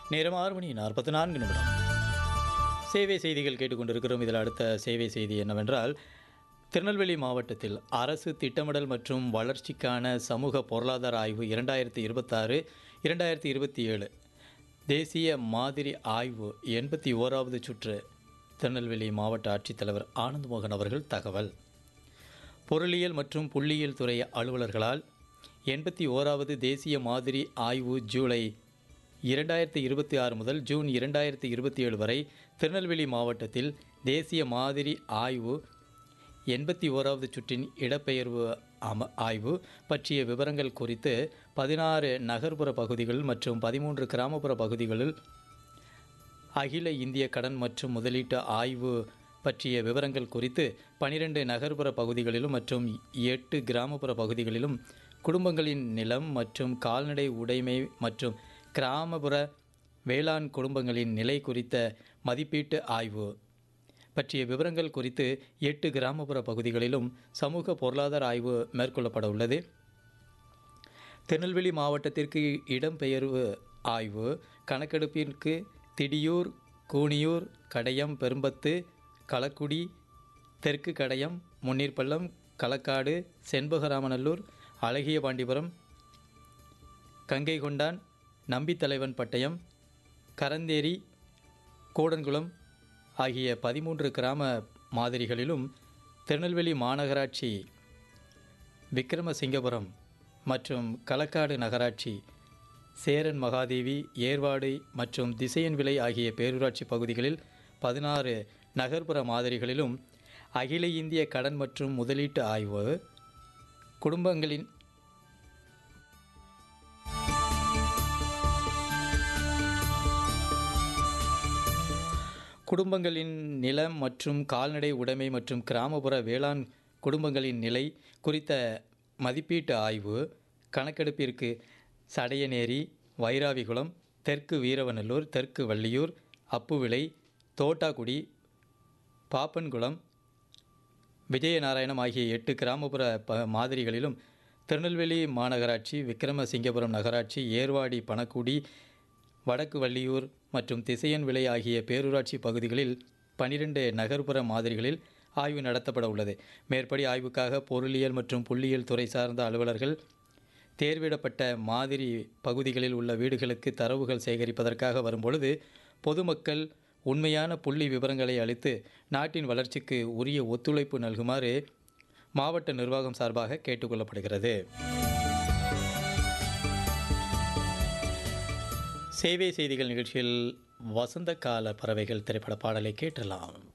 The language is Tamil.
நேரம் ஆறு மணி நாற்பத்தி நான்கு நிமிடம் சேவை செய்திகள் கேட்டுக்கொண்டிருக்கிறோம் இதில் அடுத்த சேவை செய்தி என்னவென்றால் திருநெல்வேலி மாவட்டத்தில் அரசு திட்டமிடல் மற்றும் வளர்ச்சிக்கான சமூக பொருளாதார ஆய்வு இரண்டாயிரத்தி இருபத்தாறு இரண்டாயிரத்தி இருபத்தி ஏழு தேசிய மாதிரி ஆய்வு எண்பத்தி ஓராவது சுற்று திருநெல்வேலி மாவட்ட ஆட்சித்தலைவர் ஆனந்த் மோகன் அவர்கள் தகவல் பொருளியல் மற்றும் புள்ளியியல் துறை அலுவலர்களால் எண்பத்தி ஓராவது தேசிய மாதிரி ஆய்வு ஜூலை இரண்டாயிரத்தி இருபத்தி ஆறு முதல் ஜூன் இரண்டாயிரத்தி இருபத்தி ஏழு வரை திருநெல்வேலி மாவட்டத்தில் தேசிய மாதிரி ஆய்வு எண்பத்தி ஓராவது சுற்றின் இடப்பெயர்வு அம ஆய்வு பற்றிய விவரங்கள் குறித்து பதினாறு நகர்ப்புற பகுதிகள் மற்றும் பதிமூன்று கிராமப்புற பகுதிகளில் அகில இந்திய கடன் மற்றும் முதலீட்டு ஆய்வு பற்றிய விவரங்கள் குறித்து பனிரெண்டு நகர்ப்புற பகுதிகளிலும் மற்றும் எட்டு கிராமப்புற பகுதிகளிலும் குடும்பங்களின் நிலம் மற்றும் கால்நடை உடைமை மற்றும் கிராமப்புற வேளாண் குடும்பங்களின் நிலை குறித்த மதிப்பீட்டு ஆய்வு பற்றிய விவரங்கள் குறித்து எட்டு கிராமப்புற பகுதிகளிலும் சமூக பொருளாதார ஆய்வு மேற்கொள்ளப்பட உள்ளது திருநெல்வேலி மாவட்டத்திற்கு இடம்பெயர்வு ஆய்வு கணக்கெடுப்பிற்கு திடியூர் கூனியூர் கடையம் பெரும்பத்து களக்குடி தெற்கு கடையம் முன்னீர்பள்ளம் களக்காடு செண்பகராமநல்லூர் அழகியபாண்டிபுரம் கங்கை கொண்டான் நம்பித்தலைவன் பட்டயம் கரந்தேரி கூடன்குளம் ஆகிய பதிமூன்று கிராம மாதிரிகளிலும் திருநெல்வேலி மாநகராட்சி விக்ரமசிங்கபுரம் மற்றும் களக்காடு நகராட்சி சேரன் மகாதேவி ஏர்வாடு மற்றும் திசையன் விலை ஆகிய பேரூராட்சி பகுதிகளில் பதினாறு நகர்ப்புற மாதிரிகளிலும் அகில இந்திய கடன் மற்றும் முதலீட்டு ஆய்வு குடும்பங்களின் குடும்பங்களின் நிலம் மற்றும் கால்நடை உடைமை மற்றும் கிராமப்புற வேளாண் குடும்பங்களின் நிலை குறித்த மதிப்பீட்டு ஆய்வு கணக்கெடுப்பிற்கு சடையநேரி வைராவிகுளம் தெற்கு வீரவநல்லூர் தெற்கு வள்ளியூர் அப்புவிளை தோட்டாக்குடி பாப்பன்குளம் விஜயநாராயணம் ஆகிய எட்டு கிராமப்புற ப மாதிரிகளிலும் திருநெல்வேலி மாநகராட்சி விக்ரமசிங்கபுரம் நகராட்சி ஏர்வாடி பணக்குடி வடக்கு வள்ளியூர் மற்றும் திசையன் விலை ஆகிய பேரூராட்சி பகுதிகளில் பனிரெண்டு நகர்ப்புற மாதிரிகளில் ஆய்வு நடத்தப்பட உள்ளது மேற்படி ஆய்வுக்காக பொருளியல் மற்றும் புள்ளியியல் துறை சார்ந்த அலுவலர்கள் தேர்விடப்பட்ட மாதிரி பகுதிகளில் உள்ள வீடுகளுக்கு தரவுகள் சேகரிப்பதற்காக வரும்பொழுது பொதுமக்கள் உண்மையான புள்ளி விவரங்களை அளித்து நாட்டின் வளர்ச்சிக்கு உரிய ஒத்துழைப்பு நல்குமாறு மாவட்ட நிர்வாகம் சார்பாக கேட்டுக்கொள்ளப்படுகிறது சேவை செய்திகள் நிகழ்ச்சியில் வசந்த கால பறவைகள் திரைப்பட பாடலை கேட்டலாம்